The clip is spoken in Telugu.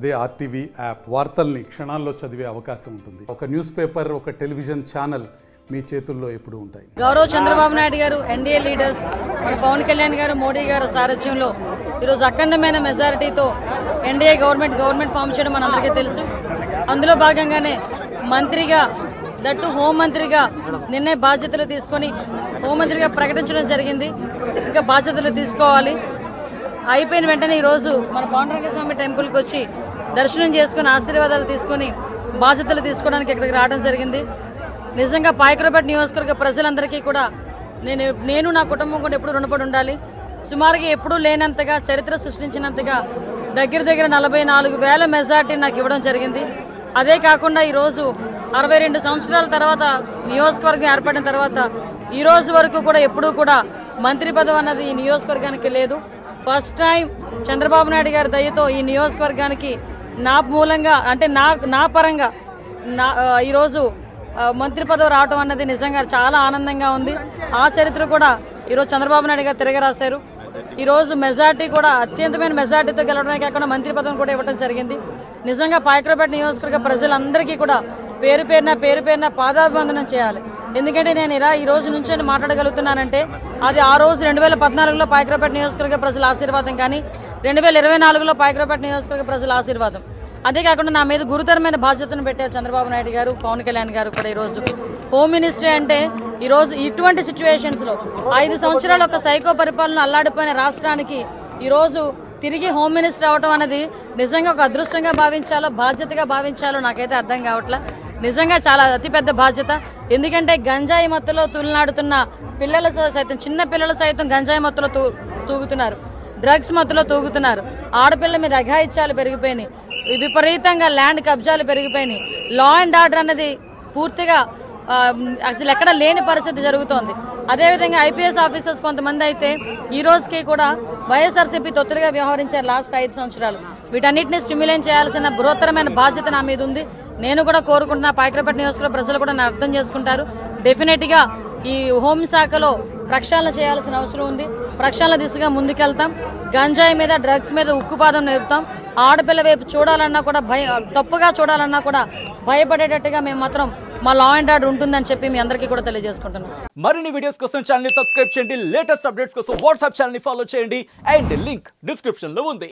అదే ఆర్టీవీ యాప్ వార్తల్ని క్షణాల్లో చదివే అవకాశం ఉంటుంది ఒక న్యూస్ పేపర్ ఒక టెలివిజన్ ఛానల్ మీ చేతుల్లో ఎప్పుడూ ఉంటాయి గౌరవ్ చంద్రబాబు నాయుడు గారు ఎన్డీఏ లీడర్స్ మన పవన్ కళ్యాణ్ గారు మోడీ గారు సారథ్యంలో ఈరోజు అఖండమైన మెజారిటీతో ఎన్డీఏ గవర్నమెంట్ గవర్నమెంట్ ఫామ్ చేయడం మనందరికీ తెలుసు అందులో భాగంగానే మంత్రిగా దట్టు హోంమంత్రిగా నిన్నే బాధ్యతలు తీసుకొని హోంమంత్రిగా ప్రకటించడం జరిగింది ఇంకా బాధ్యతలు తీసుకోవాలి అయిపోయిన వెంటనే ఈరోజు మన పాండురంగ స్వామి టెంపుల్కి వచ్చి దర్శనం చేసుకుని ఆశీర్వాదాలు తీసుకొని బాధ్యతలు తీసుకోవడానికి ఇక్కడికి రావడం జరిగింది నిజంగా పాయకరపేట నియోజకవర్గ ప్రజలందరికీ కూడా నేను నేను నా కుటుంబం కూడా ఎప్పుడు రుణపడి ఉండాలి సుమారుగా ఎప్పుడూ లేనంతగా చరిత్ర సృష్టించినంతగా దగ్గర దగ్గర నలభై నాలుగు వేల మెజార్టీ నాకు ఇవ్వడం జరిగింది అదే కాకుండా ఈరోజు అరవై రెండు సంవత్సరాల తర్వాత నియోజకవర్గం ఏర్పడిన తర్వాత ఈ రోజు వరకు కూడా ఎప్పుడూ కూడా మంత్రి పదవి అన్నది ఈ నియోజకవర్గానికి లేదు ఫస్ట్ టైం చంద్రబాబు నాయుడు గారి దయతో ఈ నియోజకవర్గానికి నా మూలంగా అంటే నా నా పరంగా నా ఆ, ఈరోజు ఆ, మంత్రి పదవి రావటం అన్నది నిజంగా చాలా ఆనందంగా ఉంది ఆ చరిత్ర కూడా ఈరోజు చంద్రబాబు నాయుడు గారు తిరగరాశారు ఈరోజు మెజార్టీ కూడా అత్యంతమైన మెజార్టీతో గెలవడమే కాకుండా మంత్రి పదవిని కూడా ఇవ్వడం జరిగింది నిజంగా పాయకరపేట నియోజకవర్గ ప్రజలందరికీ కూడా పేరు పేరున పేరు పేరున పాదాభివందనం చేయాలి ఎందుకంటే నేను ఇలా ఈ రోజు నుంచి మాట్లాడగలుగుతున్నానంటే అది ఆ రోజు రెండు వేల పద్నాలుగులో పాయకరపేట నియోజకవర్గ ప్రజల ఆశీర్వాదం కానీ రెండు వేల ఇరవై నాలుగులో పాయకరపేట నియోజకవర్గ ప్రజల ఆశీర్వాదం అదే కాకుండా నా మీద గురుతరమైన బాధ్యతను పెట్టారు చంద్రబాబు నాయుడు గారు పవన్ కళ్యాణ్ గారు కూడా ఈ రోజు హోమ్ మినిస్ట్రీ అంటే ఈ రోజు ఇటువంటి సిచ్యువేషన్స్ లో ఐదు సంవత్సరాలు ఒక సైకో పరిపాలన అల్లాడిపోయిన రాష్ట్రానికి ఈ రోజు తిరిగి హోమ్ మినిస్టర్ అవడం అనేది నిజంగా ఒక అదృష్టంగా భావించాలో బాధ్యతగా భావించాలో నాకైతే అర్థం కావట్లా నిజంగా చాలా అతిపెద్ద బాధ్యత ఎందుకంటే గంజాయి మత్తులో తులనాడుతున్న పిల్లల సైతం చిన్న పిల్లలు సైతం గంజాయి మత్తులో తూ తూగుతున్నారు డ్రగ్స్ మత్తులో తూగుతున్నారు ఆడపిల్లల మీద అఘాయిత్యాలు పెరిగిపోయినాయి విపరీతంగా ల్యాండ్ కబ్జాలు పెరిగిపోయినాయి లా అండ్ ఆర్డర్ అన్నది పూర్తిగా ఆ, అసలు ఎక్కడ లేని పరిస్థితి జరుగుతోంది అదేవిధంగా ఐపీఎస్ ఆఫీసర్స్ కొంతమంది అయితే ఈ రోజుకి కూడా వైఎస్ఆర్సీపీ తొత్తులుగా వ్యవహరించారు లాస్ట్ ఐదు సంవత్సరాలు వీటన్నిటిని స్టిమ్యులేట్ చేయాల్సిన బృహత్తరమైన బాధ్యత నా మీద ఉంది నేను కూడా కోరుకుంటున్నా పాయకరపేట నియోజకవర్గ ప్రజలు కూడా నన్ను అర్థం చేసుకుంటారు డెఫినెట్ గా ఈ హోంశాఖలో ప్రక్షాళన చేయాల్సిన అవసరం ఉంది ప్రక్షాళన దిశగా ముందుకెళ్తాం గంజాయి మీద డ్రగ్స్ మీద ఉక్కుపాదం నేర్పుతాం ఆడపిల్ల వైపు చూడాలన్నా కూడా భయ తప్పుగా చూడాలన్నా కూడా భయపడేటట్టుగా మేము మాత్రం మా లా అండ్ ఆర్డర్ ఉంటుందని చెప్పి మీ అందరికీ కూడా తెలియజేసుకుంటున్నాం మరిన్ని వీడియోస్ కోసం ఛానల్ ని సబ్స్క్రైబ్ చేయండి లేటెస్ట్ అప్డేట్స్ కోసం వాట్సాప్ ఛానల్ ని ఫాలో చేయండి అండ్ లింక్ డిస్క్రిప్షన్ లో ఉంది